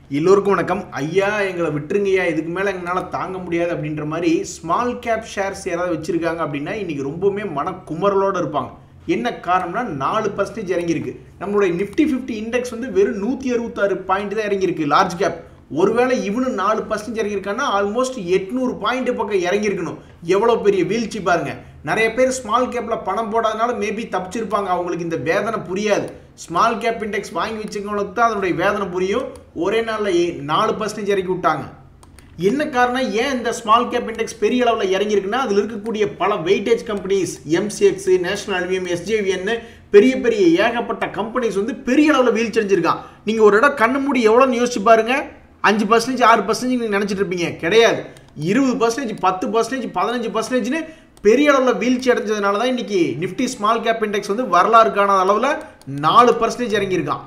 எல்லோருக்கும் வணக்கம் ஐயா எங்களை விட்டுருங்கய்யா இதுக்கு மேலே எங்களால் தாங்க முடியாது அப்படின்ற மாதிரி ஸ்மால் கேப் ஷேர்ஸ் யாராவது வச்சுருக்காங்க அப்படின்னா இன்றைக்கி ரொம்பவுமே மன குமரலோடு இருப்பாங்க என்ன காரணம்னா நாலு பர்சன்டேஜ் இறங்கியிருக்கு நம்மளுடைய நிஃப்டி ஃபிஃப்டி இண்டெக்ஸ் வந்து வெறும் நூற்றி அறுபத்தாறு பாயிண்ட் தான் இறங்கியிருக்கு லார்ஜ் கேப் ஒருவேளை இவனு நாலு பர்சன்டேஜ் இறங்கியிருக்கான்னா ஆல்மோஸ்ட் எட்நூறு பாயிண்ட் பக்கம் இறங்கியிருக்கணும் எவ்வளோ பெரிய வீழ்ச்சி பாருங்க நிறைய பேர் ஸ்மால் கேப்பில் பணம் போடாதனால மேபி தப்பிச்சிருப்பாங்க அவங்களுக்கு இந்த வேதனை புரியாது ஸ்மால் கேப் இண்டெக்ஸ் வாங்கி வச்சுக்கவங்களுக்கு தான் அதனுடைய வேதனை புரியும் ஒரே நாளில் ஏ- நாலு பர்சன்டேஜ் இறக்கி விட்டாங்க என்ன காரணம் ஏன் இந்த ஸ்மால் கேப் இண்டெக்ஸ் பெரிய அளவில் இறங்கியிருக்குன்னா அதில் இருக்கக்கூடிய பல weightage companies MCX national aluminium எஸ்ஜேவிஎன்னு பெரிய பெரிய ஏகப்பட்ட கம்பெனிஸ் வந்து பெரிய அளவில் வீழ்ச்சி அடைஞ்சிருக்கான் நீங்கள் ஒரு இடம் கண்ணு மூடி எவ்வளோன்னு யோசிச்சு பாருங்க அஞ்சு பர்சன்டேஜ் ஆறு பர்சன்டேஜ் நீங்கள் நினச்சிட்டு இருப்பீங்க கிடையாது இருபது பர்சன்டேஜ் பத்து பர்சன்டேஜ் பதினஞ்சு பர்சன்டேஜ்னு பெரிய அளவில் வீழ்ச்சி அடைஞ்சதுனால தான் இன்னைக்கு நிஃப்டி ஸ்மால் கேப் இண்டெக்ஸ் வந்து வரலாறு காணாத அளவில் நாலு பர்சன்டேஜ் இறங்கியிருக்கான்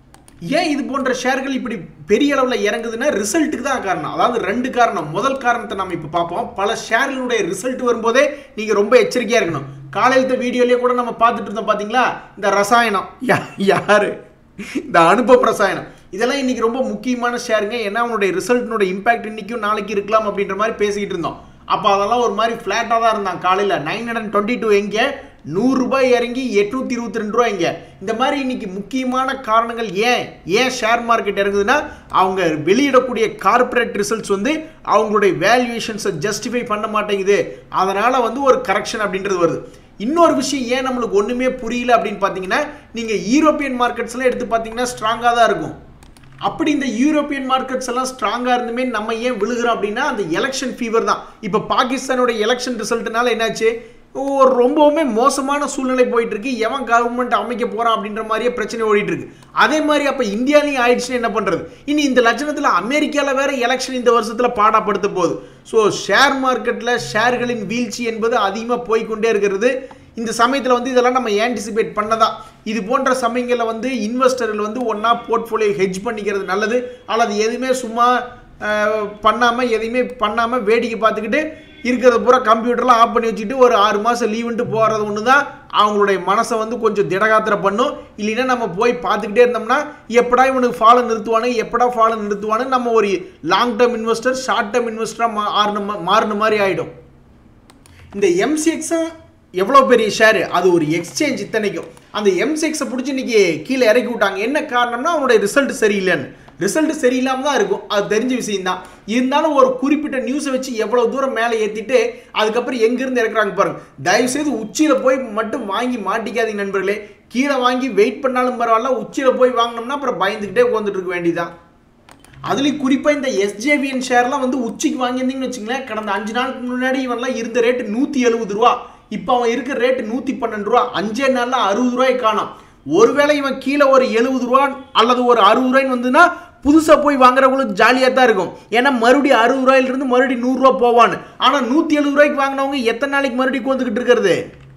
ஏன் இது போன்ற ஷேர்கள் இப்படி பெரிய அளவில் இறங்குதுன்னா ரிசல்ட்டுக்கு தான் காரணம் அதாவது ரெண்டு காரணம் முதல் காரணத்தை நம்ம இப்போ பார்ப்போம் பல ஷேர்களுடைய ரிசல்ட் வரும்போதே நீங்கள் ரொம்ப எச்சரிக்கையாக இருக்கணும் காலையிலத்த வீடியோலேயே கூட நம்ம பார்த்துட்டு இருந்தோம் பார்த்தீங்களா இந்த ரசாயனம் யா யாரு இந்த அனுபவ ரசாயனம் இதெல்லாம் இன்னைக்கு ரொம்ப முக்கியமான ஷேருங்க ஏன்னா அவனுடைய ரிசல்ட்னுடைய இம்பாக்ட் இன்னைக்கும் நாளைக்கு இருக்கலாம் அப்படின்ற மாதிரி பேசிக்கிட்டு இருந்தோம் அப்போ அதெல்லாம் ஒரு மாதிரி ஃப்ளாட்டாக தான் இருந்தான் காலையில் நைன் ஹண்ட்ரட் டுவெண்ட்டி டூ எங்கே நூறுரூபாய் இறங்கி எட்நூற்றி இருபத்தி ரெண்டு ரூபா இங்கே இந்த மாதிரி இன்னைக்கு முக்கியமான காரணங்கள் ஏன் ஏன் ஷேர் மார்க்கெட் இறங்குதுன்னா அவங்க வெளியிடக்கூடிய கார்ப்பரேட் ரிசல்ட்ஸ் வந்து அவங்களுடைய வேல்யூவேஷன்ஸை ஜஸ்டிஃபை பண்ண மாட்டேங்குது அதனால் வந்து ஒரு கரெக்ஷன் அப்படின்றது வருது இன்னொரு விஷயம் ஏன் நம்மளுக்கு ஒன்றுமே புரியல அப்படின்னு பார்த்தீங்கன்னா நீங்கள் யூரோப்பியன் மார்க்கெட்ஸ்லாம் எடுத்து பார்த்தீங்கன்னா ஸ்ட்ராங்காக தான் இருக்கும் அப்படி இந்த யூரோப்பியன் மார்க்கெட்ஸ் எல்லாம் ஸ்ட்ராங்காக இருந்துமே நம்ம ஏன் விழுகிறோம் அப்படின்னா அந்த எலெக்ஷன் ஃபீவர் தான் இப்போ பாகிஸ்தானோட எலெக்ஷன் ரிசல்ட்னால என்னாச்சு ஒரு ரொம்பவுமே மோசமான சூழ்நிலை போயிட்டு இருக்கு எவன் கவர்மெண்ட் அமைக்க போறான் அப்படின்ற மாதிரியே பிரச்சனை ஓடிட்டு இருக்கு அதே மாதிரி அப்போ இந்தியாலையும் ஆயிடுச்சுன்னா என்ன பண்றது இனி இந்த லட்சணத்தில் அமெரிக்காவில் வேற எலெக்ஷன் இந்த வருஷத்தில் பாடாப்படுத்த போகுது ஸோ ஷேர் மார்க்கெட்டில் ஷேர்களின் வீழ்ச்சி என்பது அதிகமாக போய்க்கொண்டே இருக்கிறது இந்த சமயத்தில் வந்து இதெல்லாம் நம்ம ஆன்டிசிபேட் பண்ணதான் இது போன்ற சமயங்களில் வந்து இன்வெஸ்டர்கள் வந்து ஒன்றா போர்ட்ஃபோலியோ ஹெட்ஜ் பண்ணிக்கிறது நல்லது அல்லது எதுவுமே சும்மா பண்ணாமல் எதையுமே பண்ணாமல் வேடிக்கை பார்த்துக்கிட்டு இருக்கிறத பூரா கம்ப்யூட்டர்லாம் ஆஃப் பண்ணி வச்சுட்டு ஒரு ஆறு மாதம் லீவுன்ட்டு போகிறது ஒன்று தான் அவங்களுடைய மனசை வந்து கொஞ்சம் திடகாத்திர பண்ணும் இல்லைன்னா நம்ம போய் பார்த்துக்கிட்டே இருந்தோம்னா எப்படா இவனுக்கு ஃபாலோ நிறுத்துவானு எப்படா ஃபாலோ நிறுத்துவானு நம்ம ஒரு long term investor short term இன்வெஸ்டராக மாறின மாறின மாதிரி ஆகிடும் இந்த எம்சிஎக்ஸும் எவ்வளோ பெரிய ஷேரு அது ஒரு எக்ஸ்சேஞ்ச் இத்தனைக்கும் அந்த எம்சிஎக்ஸை பிடிச்சி இன்னைக்கு கீழே இறக்கி விட்டாங்க என்ன காரணம்னா அவனுடைய ரிசல்ட் சரியில்லைன்னு ரிசல்ட் சரியில்லாமல் தான் இருக்கும் அது தெரிஞ்ச விஷயம் தான் இருந்தாலும் ஒரு குறிப்பிட்ட நியூஸை வச்சு எவ்வளோ தூரம் மேலே ஏற்றிட்டு அதுக்கப்புறம் எங்கேருந்து இறக்குறாங்க பாருங்க தயவுசெய்து உச்சியில் போய் மட்டும் வாங்கி மாட்டிக்காதீங்க நண்பர்களே கீழே வாங்கி வெயிட் பண்ணாலும் பரவாயில்ல உச்சியில் போய் வாங்கினோம்னா அப்புறம் பயந்துக்கிட்டே உட்காந்துட்டு இருக்க வேண்டியதான் அதுலேயும் குறிப்பாக இந்த எஸ்ஜேவிஎன் ஷேர்லாம் வந்து உச்சிக்கு வாங்கியிருந்தீங்கன்னு வச்சுங்களேன் கடந்த அஞ்சு நாளுக்கு முன்னாடி இவன்லாம் இருந்த ரேட்டு நூற்றி எழுபது ரூபா இப்போ அவன் இருக்கிற ரேட்டு நூற்றி பன்னெண்டு ரூபா அஞ்சே நாளில் அறுபது ரூபாய் காணோம் ஒருவேளை இவன் கீழே ஒரு எழுபது ரூபா அல்லது ஒரு அறுபது ரூபாய்ன்னு வந்துன்னா புதுசாக போய் வாங்குறவங்களுக்கு ஜாலியாக தான் இருக்கும் ஏன்னா மறுபடியும் அறுபது ரூபாயிலிருந்து மறுபடியும் நூறுரூவா போவான்னு ஆனால் நூற்றி எழுபது ரூபாய்க்கு வாங்கினவங்க எத்தனை நாளைக்கு மறுபடியும் வந்துக்கிட்டு இருக்கிறது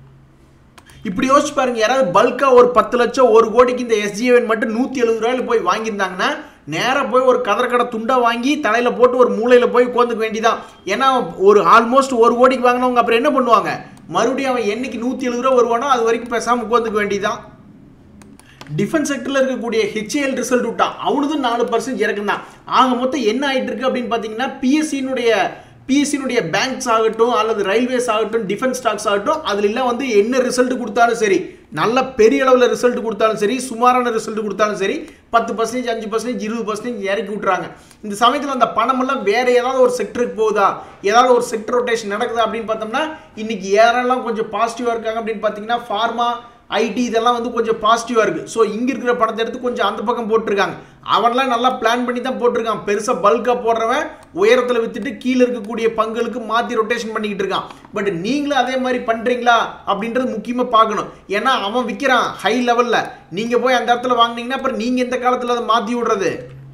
இப்படி யோசிச்சு பாருங்க யாராவது பல்கா ஒரு பத்து லட்சம் ஒரு கோடிக்கு இந்த எஸ்ஜிஎவன் மட்டும் நூற்றி எழுபது ரூபாயில போய் வாங்கியிருந்தாங்கன்னா நேராக போய் ஒரு கதற்கடை துண்டை வாங்கி தலையில் போட்டு ஒரு மூலையில் போய் உட்காந்துக்க வேண்டியதான் ஏன்னா ஒரு ஆல்மோஸ்ட் ஒரு கோடிக்கு வாங்கினவங்க அப்புறம் என்ன பண்ணுவாங்க மறுபடியும் அவன் என்னைக்கு நூற்றி எழுபது ரூபா வருவானோ அது வரைக்கும் பேசாமல் உட்காந்துக்க வேண்டியதான் டிஃபென்ஸ் செக்டரில் இருக்கக்கூடிய ஹெச்ஏஎல் ரிசல்ட் விட்டான் அவனது நாலு பர்சன்ட் இறக்கும் தான் ஆக மொத்தம் என்ன ஆயிட்டு இருக்கு அப்படின்னு பார்த்தீங்கன்னா பிஎஸ்சியினுடைய பிஎஸ்சியினுடைய பேங்க்ஸ் ஆகட்டும் அல்லது ரயில்வேஸ் ஆகட்டும் டிஃபென்ஸ் ஸ்டாக்ஸ் ஆகட்டும் அதுல எல்லாம் வந்து என்ன ரிசல்ட் கொடுத்தாலும் சரி நல்ல பெரிய அளவில் ரிசல்ட் கொடுத்தாலும் சரி சுமாரான ரிசல்ட் கொடுத்தாலும் சரி பத்து பர்சன்டேஜ் அஞ்சு பர்சன்டேஜ் இருபது பர்சன்டேஜ் இறக்கி விட்றாங்க இந்த சமயத்தில் அந்த பணமெல்லாம் வேற ஏதாவது ஒரு செக்டருக்கு போகுதா ஏதாவது ஒரு செக்டர் ரொட்டேஷன் நடக்குதா அப்படின்னு பார்த்தோம்னா இன்னைக்கு யாரெல்லாம் கொஞ்சம் பாசிட்டிவாக இருக்காங்க அப்படின்னு பார்த்தீங்கன்னா ஃபார்மா ஐடி இதெல்லாம் வந்து கொஞ்சம் பாசிட்டிவாக இருக்குது ஸோ இங்கே இருக்கிற பணத்தை எடுத்து கொஞ்சம் அந்த பக்கம் போட்டிருக்காங்க அவன்லாம் நல்லா பிளான் பண்ணி தான் போட்டிருக்கான் பெருசாக பல்காக போடுறவன் உயரத்தில் விற்றுட்டு கீழே இருக்கக்கூடிய பங்குகளுக்கு மாற்றி ரொட்டேஷன் பண்ணிக்கிட்டு இருக்கான் பட் நீங்களும் அதே மாதிரி பண்ணுறீங்களா அப்படின்றது முக்கியமாக பார்க்கணும் ஏன்னா அவன் விற்கிறான் ஹை லெவலில் நீங்கள் போய் அந்த இடத்துல வாங்கினீங்கன்னா அப்புறம் நீங்கள் எந்த காலத்தில் அதை மாற்றி விடுறது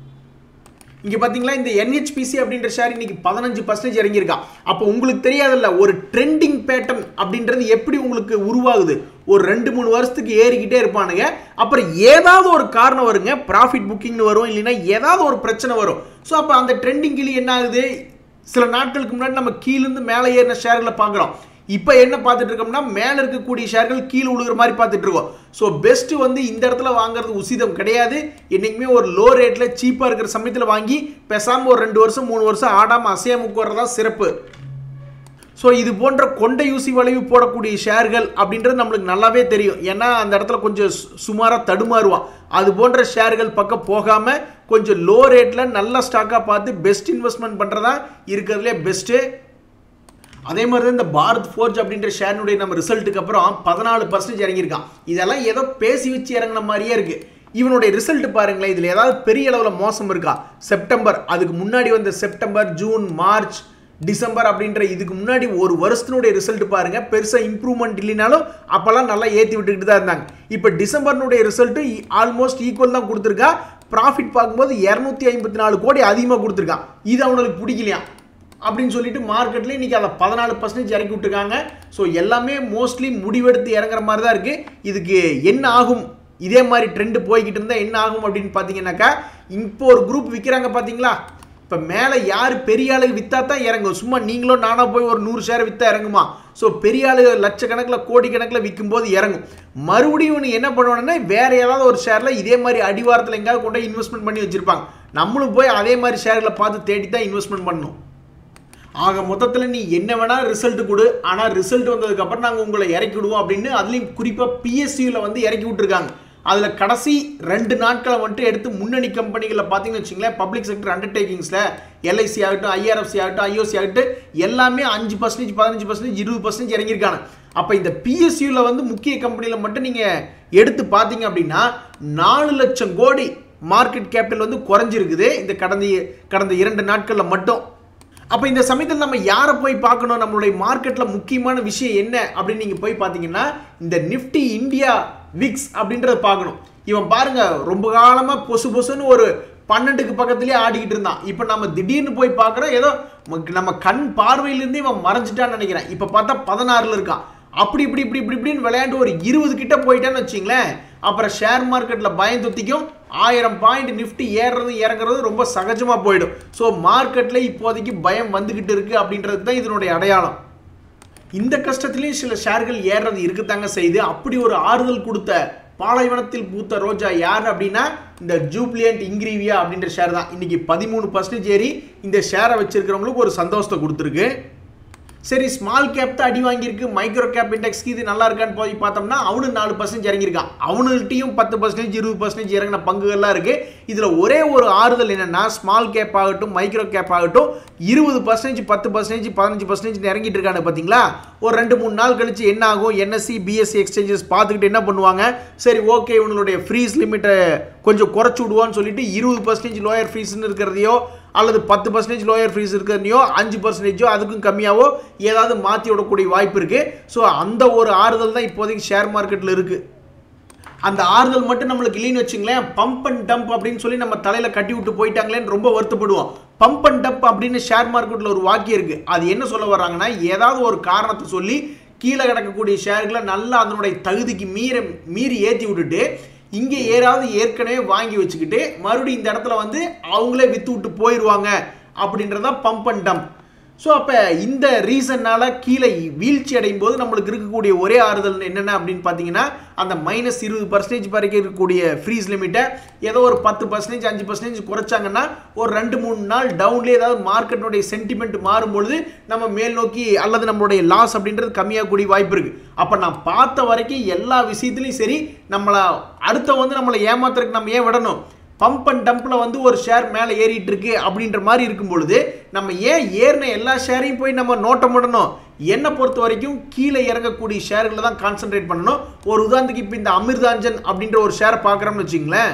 இங்கே பார்த்தீங்களா இந்த என்ஹெச்பிசி அப்படின்ற ஷேர் இன்னைக்கு பதினஞ்சு பர்சன்டேஜ் இறங்கியிருக்கான் அப்போ உங்களுக்கு தெரியாதுல்ல ஒரு ட்ரெண்டிங் பேட்டர்ன் அப்படின்றது எப்படி உங்களுக்கு உருவாகுது ஒரு ரெண்டு மூணு வருஷத்துக்கு ஏறிக்கிட்டே இருப்பானுங்க அப்புறம் ஏதாவது ஒரு காரணம் வருங்க ப்ராஃபிட் புக்கிங்னு வரும் இல்லைன்னா ஏதாவது ஒரு பிரச்சனை வரும் ஸோ அப்போ அந்த ட்ரெண்டிங் கிளி என்ன ஆகுது சில நாட்களுக்கு முன்னாடி நம்ம கீழேருந்து மேலே ஏறின ஷேர்களை பார்க்குறோம் இப்போ என்ன பார்த்துட்டு இருக்கோம்னா மேலே இருக்கக்கூடிய ஷேர்கள் கீழே விழுகிற மாதிரி பார்த்துட்டு இருக்கோம் ஸோ பெஸ்ட் வந்து இந்த இடத்துல வாங்குறது உசிதம் கிடையாது என்றைக்குமே ஒரு லோ ரேட்டில் சீப்பாக இருக்கிற சமயத்தில் வாங்கி பேசாமல் ஒரு ரெண்டு வருஷம் மூணு வருஷம் ஆடாமல் அசையாமுக்கு வர்றதா சிறப்பு ஸோ இது போன்ற கொண்ட யூசி வளைவு போடக்கூடிய ஷேர்கள் அப்படின்றது நம்மளுக்கு நல்லாவே தெரியும் ஏன்னா அந்த இடத்துல கொஞ்சம் சுமாராக தடுமாறுவான் அது போன்ற ஷேர்கள் பக்கம் போகாமல் கொஞ்சம் லோ ரேட்டில் நல்ல ஸ்டாக்காக பார்த்து பெஸ்ட் இன்வெஸ்ட்மெண்ட் பண்ணுறதா இருக்கிறதுலே பெஸ்ட்டு அதே மாதிரி தான் இந்த பாரத் ஃபோர்ஜ் அப்படின்ற ஷேரினுடைய நம்ம ரிசல்ட்டுக்கு அப்புறம் பதினாலு பர்சன்டேஜ் இறங்கியிருக்கான் இதெல்லாம் ஏதோ பேசி வச்சு இறங்கின மாதிரியே இருக்குது இவனுடைய ரிசல்ட் பாருங்களேன் இதில் ஏதாவது பெரிய அளவில் மோசம் இருக்கா செப்டம்பர் அதுக்கு முன்னாடி வந்த செப்டம்பர் ஜூன் மார்ச் டிசம்பர் அப்படின்ற இதுக்கு முன்னாடி ஒரு வருஷத்தினுடைய ரிசல்ட் பாருங்க பெருசாக இம்ப்ரூவ்மெண்ட் இல்லைனாலும் அப்போல்லாம் நல்லா ஏற்றி விட்டுக்கிட்டு தான் இருந்தாங்க இப்போ டிசம்பர்னுடைய ரிசல்ட்டு ஆல்மோஸ்ட் ஈக்குவல் தான் கொடுத்துருக்கா ப்ராஃபிட் பார்க்கும்போது இரநூத்தி ஐம்பத்தி நாலு கோடி அதிகமாக கொடுத்துருக்கான் இது அவனுக்கு பிடிக்கலையா அப்படின்னு சொல்லிட்டு மார்க்கெட்டில் இன்றைக்கி அதை பதினாலு பர்சன்டேஜ் இறக்கி விட்டுருக்காங்க ஸோ எல்லாமே மோஸ்ட்லி முடிவெடுத்து இறங்குற மாதிரி தான் இருக்குது இதுக்கு என்ன ஆகும் இதே மாதிரி ட்ரெண்டு போய்கிட்டு இருந்தால் என்ன ஆகும் அப்படின்னு பார்த்தீங்கன்னாக்கா இப்போ ஒரு குரூப் விற்கிறாங்க பார்த்தீங்களா இப்போ மேலே யார் பெரிய ஆளு விற்றா தான் இறங்கும் சும்மா நீங்களும் நானாக போய் ஒரு நூறு ஷேர் விற்றா இறங்குமா ஸோ பெரிய ஆளு லட்சக்கணக்கில் கோடி கணக்கில் விற்கும் போது இறங்கும் மறுபடியும் ஒன்று என்ன பண்ணுவானுன்னா வேற ஏதாவது ஒரு ஷேரில் இதே மாதிரி அடிவாரத்தில் எங்கேயாவது கொண்டு போய் இன்வெஸ்ட்மெண்ட் பண்ணி வச்சிருப்பாங்க நம்மளும் போய் அதே மாதிரி ஷேர்களை பார்த்து தேடி தான் இன்வெஸ்ட்மெண்ட் பண்ணணும் ஆக மொத்தத்தில் நீ என்ன வேணால் ரிசல்ட் கொடு ஆனால் ரிசல்ட் வந்ததுக்கப்புறம் நாங்கள் உங்களை இறக்கி விடுவோம் அப்படின்னு அதுலேயும் குறிப்பாக பிஎஸ்சியில் வந்து இறக்கி விட்டுருக்காங்க அதில் கடைசி ரெண்டு நாட்களை வந்துட்டு எடுத்து முன்னணி கம்பெனிகளில் பார்த்தீங்கன்னு வச்சுங்களேன் பப்ளிக் செக்டர் அண்டர்டேக்கிங்ஸில் எல்ஐசி ஆகட்டும் ஐஆர்எஃப்சி ஆகட்டும் ஐஓசி ஆகட்டும் எல்லாமே அஞ்சு பர்சன்டேஜ் பதினஞ்சு பர்சன்டேஜ் இருபது பர்சன்டேஜ் இறங்கியிருக்காங்க அப்போ இந்த பிஎஸ்சியில் வந்து முக்கிய கம்பெனியில் மட்டும் நீங்கள் எடுத்து பார்த்தீங்க அப்படின்னா நாலு லட்சம் கோடி மார்க்கெட் கேபிட்டல் வந்து குறைஞ்சிருக்குது இந்த கடந்த கடந்த இரண்டு நாட்களில் மட்டும் அப்போ இந்த சமயத்தில் நம்ம யாரை போய் பார்க்கணும் நம்மளுடைய மார்க்கெட்டில் முக்கியமான விஷயம் என்ன அப்படின்னு நீங்கள் போய் பார்த்தீங்கன்னா இந்த நிஃப்டி இந்தியா விக்ஸ் அப்படின்றத பார்க்கணும் இவன் பாருங்க ரொம்ப காலமாக பொசு பொசுன்னு ஒரு பன்னெண்டுக்கு பக்கத்துலேயே ஆடிக்கிட்டு இருந்தான் இப்போ நம்ம திடீர்னு போய் பார்க்குறோம் ஏதோ நம்ம கண் பார்வையிலேருந்தே இவன் மறைஞ்சிட்டான்னு நினைக்கிறேன் இப்போ பார்த்தா பதினாறில் இருக்கான் அப்படி இப்படி இப்படி இப்படி இப்படின்னு விளையாண்டு ஒரு இருபது கிட்ட போயிட்டேன்னு வச்சிங்களேன் அப்புறம் ஷேர் மார்க்கெட்டில் பயம் தொத்திக்கும் ஆயிரம் பாயிண்ட் நிஃப்டி ஏறுறது இறங்குறது ரொம்ப சகஜமாக போயிடும் ஸோ மார்க்கெட்டில் இப்போதைக்கு பயம் வந்துக்கிட்டு இருக்குது அப்படின்றது தான் இதனுடைய அடையாளம் இந்த கஷ்டத்துலேயும் சில ஷேர்கள் ஏறுறது இருக்குத்தாங்க செய்து அப்படி ஒரு ஆறுதல் கொடுத்த பாலைவனத்தில் பூத்த ரோஜா யார் அப்படின்னா இந்த ஜூப்ளியன்ட் இங்கிரீவியா அப்படின்ற ஷேர் தான் இன்னைக்கு பதிமூணு பர்சன்டேஜ் ஏறி இந்த ஷேரை வச்சிருக்கிறவங்களுக்கு ஒரு சந்தோஷத்தை கொடுத்துருக்கு சரி ஸ்மால் கேப் தான் அடி வாங்கியிருக்கு மைக்ரோ கேப் இண்டெக்ஸ்க்கு இது நல்லா இருக்கான்னு போய் பார்த்தோம்னா அவனு நாலு பர்சன்ட் இறங்கியிருக்கான் அவனுகிட்டையும் பத்து பர்சன்டேஜ் இருபது பர்சன்டேஜ் இறங்கின பங்குகள்லாம் இருக்குது இதில் ஒரே ஒரு ஆறுதல் என்னென்னா ஸ்மால் கேப் ஆகட்டும் மைக்ரோ கேப் ஆகட்டும் இருபது பர்சன்டேஜ் பத்து பர்சன்டேஜ் பதினஞ்சு பர்சன்டேஜ் இறங்கிட்டு இருக்காங்க பார்த்தீங்களா ஒரு ரெண்டு மூணு நாள் கழிச்சு என்ன ஆகும் என்எஸ்சி பிஎஸ்சி எக்ஸ்சேஞ்சஸ் பார்த்துக்கிட்டு என்ன பண்ணுவாங்க சரி ஓகே இவங்களுடைய ஃப்ரீஸ் லிமிட்டை கொஞ்சம் குறைச்சி விடுவான்னு சொல்லிட்டு இருபது பர்சன்டேஜ் லோயர் ஃபீஸ்னு இருக்கிறதையோ அல்லது பத்து பர்சன்டேஜ் லோயர் ஃபீஸ் இருக்கிறதையோ அஞ்சு பர்சன்டேஜோ அதுக்கும் கம்மியாவோ ஏதாவது மாற்றி விடக்கூடிய வாய்ப்பு இருக்குது ஸோ அந்த ஒரு ஆறுதல் தான் இப்போதைக்கு ஷேர் மார்க்கெட்டில் இருக்குது அந்த ஆறுதல் மட்டும் நம்மளுக்கு இல்லைன்னு வச்சுங்களேன் பம்ப் அண்ட் டம்ப் அப்படின்னு சொல்லி நம்ம தலையில் கட்டி விட்டு போயிட்டாங்களேன்னு ரொம்ப வருத்தப்படுவோம் பம்ப் அண்ட் டம்ப் அப்படின்னு ஷேர் மார்க்கெட்டில் ஒரு வாக்கியம் இருக்குது அது என்ன சொல்ல வர்றாங்கன்னா ஏதாவது ஒரு காரணத்தை சொல்லி கீழே கிடக்கக்கூடிய ஷேர்களை நல்லா அதனுடைய தகுதிக்கு மீற மீறி ஏற்றி விட்டுட்டு இங்கே ஏறாவது ஏற்கனவே வாங்கி வச்சுக்கிட்டு மறுபடியும் இந்த இடத்துல வந்து அவங்களே விற்று விட்டு போயிடுவாங்க அப்படின்றதா பம்ப் அண்ட் டம்ப் ஸோ அப்போ இந்த ரீசன்னால் கீழே வீழ்ச்சி அடையும் போது நம்மளுக்கு இருக்கக்கூடிய ஒரே ஆறுதல் என்னென்ன அப்படின்னு பார்த்தீங்கன்னா அந்த மைனஸ் இருபது பர்சன்டேஜ் வரைக்கும் இருக்கக்கூடிய ஃப்ரீஸ் லிமிட்டை ஏதோ ஒரு பத்து பர்சன்டேஜ் அஞ்சு பர்சன்டேஜ் குறைச்சாங்கன்னா ஒரு ரெண்டு மூணு நாள் டவுன்லேயே ஏதாவது மார்க்கெட்டினுடைய சென்டிமெண்ட் மாறும்பொழுது நம்ம மேல் நோக்கி அல்லது நம்மளுடைய லாஸ் அப்படின்றது கம்மியாகக்கூடிய வாய்ப்பு இருக்குது அப்போ நான் பார்த்த வரைக்கும் எல்லா விஷயத்துலையும் சரி நம்மளை அடுத்த வந்து நம்மளை ஏமாத்துறதுக்கு நம்ம ஏன் விடணும் பம்ப் அண்ட் டம்பில் வந்து ஒரு ஷேர் மேலே ஏறிட்டு இருக்கு அப்படின்ற மாதிரி இருக்கும் பொழுது நம்ம ஏன் ஏறின எல்லா ஷேரையும் போய் நம்ம நோட்டம் விடணும் என்னை பொறுத்த வரைக்கும் கீழே இறங்கக்கூடிய ஷேர்களை தான் கான்சென்ட்ரேட் பண்ணணும் ஒரு உதாரணத்துக்கு இப்போ இந்த அமிர்தாஞ்சன் அப்படின்ற ஒரு ஷேரை பார்க்குறோம்னு வச்சுங்களேன்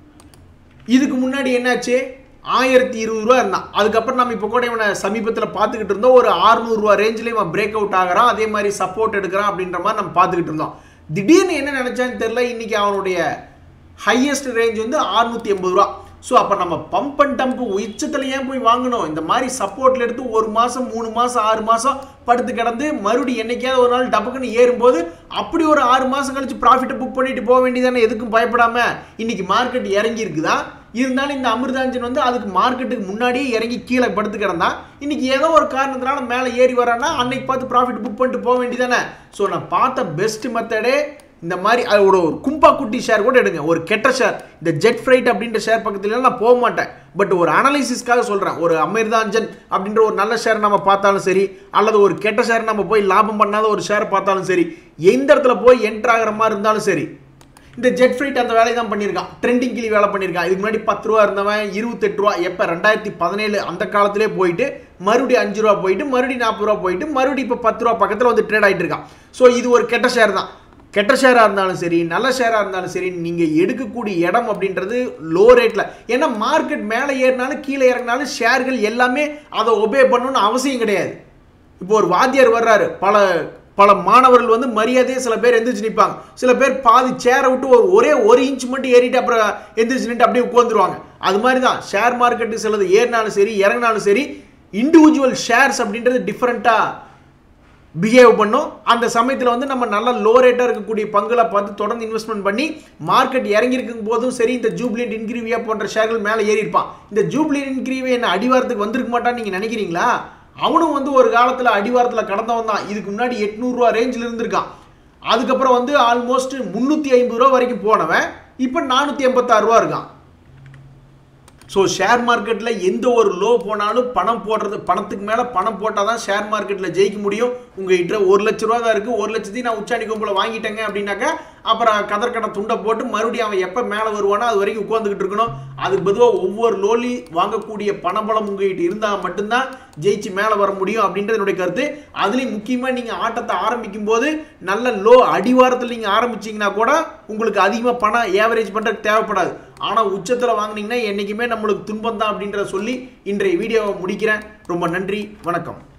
இதுக்கு முன்னாடி என்னாச்சு ஆயிரத்தி இருபது ரூபா இருந்தான் அதுக்கப்புறம் நம்ம இப்போ கூட இவனை சமீபத்தில் பார்த்துக்கிட்டு இருந்தோம் ஒரு ஆறுநூறுவா ரேஞ்சில் இவன் பிரேக் அவுட் ஆகிறான் அதே மாதிரி சப்போர்ட் எடுக்கிறான் அப்படின்ற மாதிரி நம்ம பார்த்துக்கிட்டு இருந்தோம் திடீர்னு என்ன நினச்சான்னு தெரில இன்னைக்கு அவனுடைய ஹையஸ்ட் ரேஞ்ச் வந்து அறுநூத்தி எண்பது ரூபா ஸோ அப்போ நம்ம பம்ப் அண்ட் டம்ப் உச்சத்தில் ஏன் போய் வாங்கணும் இந்த மாதிரி சப்போர்ட்டில் எடுத்து ஒரு மாதம் மூணு மாதம் ஆறு மாதம் படுத்து கிடந்து மறுபடியும் என்னைக்காவது ஒரு நாள் டப்புக்குன்னு ஏறும்போது அப்படி ஒரு ஆறு மாதம் கழிச்சு ப்ராஃபிட்டை புக் பண்ணிட்டு போக வேண்டியதானே எதுக்கும் பயப்படாமல் இன்னைக்கு மார்க்கெட் இறங்கி இருக்குதா இருந்தாலும் இந்த அமிர்தாஞ்சன் வந்து அதுக்கு மார்க்கெட்டுக்கு முன்னாடியே இறங்கி கீழே படுத்து கிடந்தான் இன்னைக்கு ஏதோ ஒரு காரணத்தினால மேலே ஏறி வரான்னா அன்னைக்கு பார்த்து ப்ராஃபிட் புக் பண்ணிட்டு போக வேண்டியதானே ஸோ நான் பார்த்த பெஸ்ட் மெத்தடே இந்த மாதிரி அதோட ஒரு கும்பா குட்டி ஷேர் கூட எடுங்க ஒரு கெட்ட ஷேர் இந்த ஜெட் ஃப்ரைட் அப்படின்ற ஷேர் பக்கத்துல நான் போக மாட்டேன் பட் ஒரு அனலைசிஸ்க்காக சொல்கிறேன் ஒரு அமிர்தாஞ்சன் அப்படின்ற ஒரு நல்ல ஷேர் நம்ம பார்த்தாலும் சரி அல்லது ஒரு கெட்ட ஷேர் நம்ம போய் லாபம் பண்ணாத ஒரு ஷேர் பார்த்தாலும் சரி எந்த இடத்துல போய் என்ட்ரு ஆகிற மாதிரி இருந்தாலும் சரி இந்த ஜெட் ஃப்ரைட் அந்த வேலையை தான் பண்ணியிருக்கான் ட்ரெண்டிங் கிளி வேலை பண்ணியிருக்கான் இதுக்கு முன்னாடி பத்து ரூபா இருந்தவன் இருபத்தெட்டு ரூபா எப்போ ரெண்டாயிரத்தி பதினேழு அந்த காலத்திலே போயிட்டு மறுபடியும் அஞ்சு ரூபா போயிட்டு மறுபடியும் நாற்பது ரூபா போயிட்டு மறுபடியும் இப்போ பத்து ரூபா பக்கத்தில் வந்து ட்ரேட் ஆகிட்டு இருக்கான் ஸோ இது ஒரு கெட்ட ஷேர் தான் கெட்ட ஷேராக இருந்தாலும் சரி நல்ல ஷேராக இருந்தாலும் சரி நீங்கள் எடுக்கக்கூடிய இடம் அப்படின்றது லோ ரேட்டில் ஏன்னா மார்க்கெட் மேலே ஏறினாலும் கீழே இறங்கினாலும் ஷேர்கள் எல்லாமே அதை ஒபே பண்ணணும்னு அவசியம் கிடையாது இப்போ ஒரு வாத்தியார் வர்றாரு பல பல மாணவர்கள் வந்து மரியாதையே சில பேர் எந்திரிச்சு நிற்பாங்க சில பேர் பாதி சேரை விட்டு ஒரு ஒரே ஒரு இன்ச் மட்டும் ஏறிட்டு அப்புறம் எந்திரிச்சு நின்று அப்படியே உட்காந்துருவாங்க அது மாதிரி தான் ஷேர் மார்க்கெட்டு சிலது ஏறினாலும் சரி இறங்கினாலும் சரி இண்டிவிஜுவல் ஷேர்ஸ் அப்படின்றது டிஃப்ரெண்ட்டாக பிஹேவ் பண்ணும் அந்த சமயத்தில் வந்து நம்ம நல்ல லோ ரேட்டாக இருக்கக்கூடிய பங்குகளை பார்த்து தொடர்ந்து இன்வெஸ்ட்மெண்ட் பண்ணி மார்க்கெட் இறங்கியிருக்கும் போதும் சரி இந்த ஜூப்ளியன்ட் இன்க்ரீவியா போன்ற ஷேர்கள் மேலே ஏறி இருப்பான் இந்த ஜூப்ளியன்ட் இன்க்ரீவியா என்ன அடிவாரத்துக்கு வந்திருக்க மாட்டான்னு நீங்கள் நினைக்கிறீங்களா அவனும் வந்து ஒரு காலத்தில் அடிவாரத்தில் கடந்தவன் தான் இதுக்கு முன்னாடி எட்நூறுரூவா ரேஞ்சில் இருந்திருக்கான் அதுக்கப்புறம் வந்து ஆல்மோஸ்ட் முந்நூற்றி ஐம்பது ரூபா வரைக்கும் போனவன் இப்போ நானூற்றி எண்பத்தாறு ரூபா இருக்கான் ஸோ ஷேர் மார்க்கெட்டில் எந்த ஒரு லோ போனாலும் பணம் போடுறது பணத்துக்கு மேலே பணம் போட்டால் தான் ஷேர் மார்க்கெட்டில் ஜெயிக்க முடியும் உங்கள் கிட்ட ஒரு லட்ச ரூபா தான் இருக்குது ஒரு லட்சத்தையும் நான் உச்சாணி கும்பல வாங்கிட்டேங்க அப்படின்னாக்கா அப்புறம் கதற்கடை துண்டை போட்டு மறுபடியும் அவன் எப்போ மேலே வருவானோ அது வரைக்கும் உட்காந்துக்கிட்டு இருக்கணும் அதுக்கு பொதுவாக ஒவ்வொரு லோலி வாங்கக்கூடிய பணபலம் உங்ககிட்ட இருந்தால் மட்டும்தான் ஜெயிச்சு மேலே வர முடியும் அப்படின்றது என்னுடைய கருத்து அதுலேயும் முக்கியமாக நீங்கள் ஆட்டத்தை ஆரம்பிக்கும் போது நல்ல லோ அடிவாரத்தில் நீங்கள் ஆரம்பிச்சிங்கன்னா கூட உங்களுக்கு அதிகமாக பணம் ஏவரேஜ் பண்ணுறதுக்கு தேவைப்படாது ஆனால் உச்சத்தில் வாங்கினீங்கன்னா என்றைக்குமே நம்மளுக்கு துன்பம் தான் அப்படின்றத சொல்லி இன்றைய வீடியோவை முடிக்கிறேன் ரொம்ப நன்றி வணக்கம்